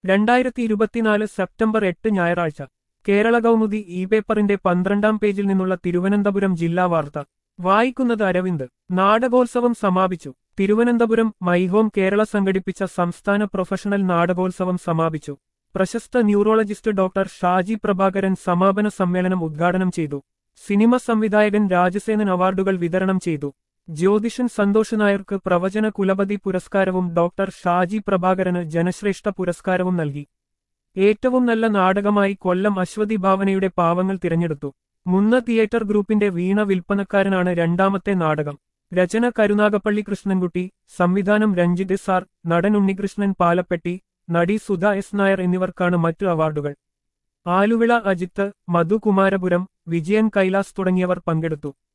രണ്ടായിരത്തി ഇരുപത്തിനാല് സെപ്റ്റംബർ എട്ട് ഞായറാഴ്ച കേരള കൗമുദി ഇ പേപ്പറിന്റെ പന്ത്രണ്ടാം പേജിൽ നിന്നുള്ള തിരുവനന്തപുരം ജില്ലാ വാർത്ത വായിക്കുന്നത് അരവിന്ദ് നാടകോത്സവം സമാപിച്ചു തിരുവനന്തപുരം മൈഹോം കേരള സംഘടിപ്പിച്ച സംസ്ഥാന പ്രൊഫഷണൽ നാടകോത്സവം സമാപിച്ചു പ്രശസ്ത ന്യൂറോളജിസ്റ്റ് ഡോക്ടർ ഷാജി പ്രഭാകരൻ സമാപന സമ്മേളനം ഉദ്ഘാടനം ചെയ്തു സിനിമ സംവിധായകൻ രാജസേനൻ അവാർഡുകൾ വിതരണം ചെയ്തു ജ്യോതിഷൻ സന്തോഷ് നായർക്ക് പ്രവചന കുലപതി പുരസ്കാരവും ഡോക്ടർ ഷാജി പ്രഭാകരന് ജനശ്രേഷ്ഠ പുരസ്കാരവും നൽകി ഏറ്റവും നല്ല നാടകമായി കൊല്ലം അശ്വതി ഭാവനയുടെ പാവങ്ങൾ തിരഞ്ഞെടുത്തു മുന്ന തിയേറ്റർ ഗ്രൂപ്പിന്റെ വീണ വിൽപ്പനക്കാരനാണ് രണ്ടാമത്തെ നാടകം രചന കരുനാഗപ്പള്ളി കൃഷ്ണൻകുട്ടി സംവിധാനം രഞ്ജിത് സാർ നടൻ ഉണ്ണികൃഷ്ണൻ പാലപ്പെട്ടി നടി സുധ എസ് നായർ എന്നിവർക്കാണ് മറ്റു അവാർഡുകൾ ആലുവിള അജിത്ത് മധു കുമാരപുരം വിജയൻ കൈലാസ് തുടങ്ങിയവർ പങ്കെടുത്തു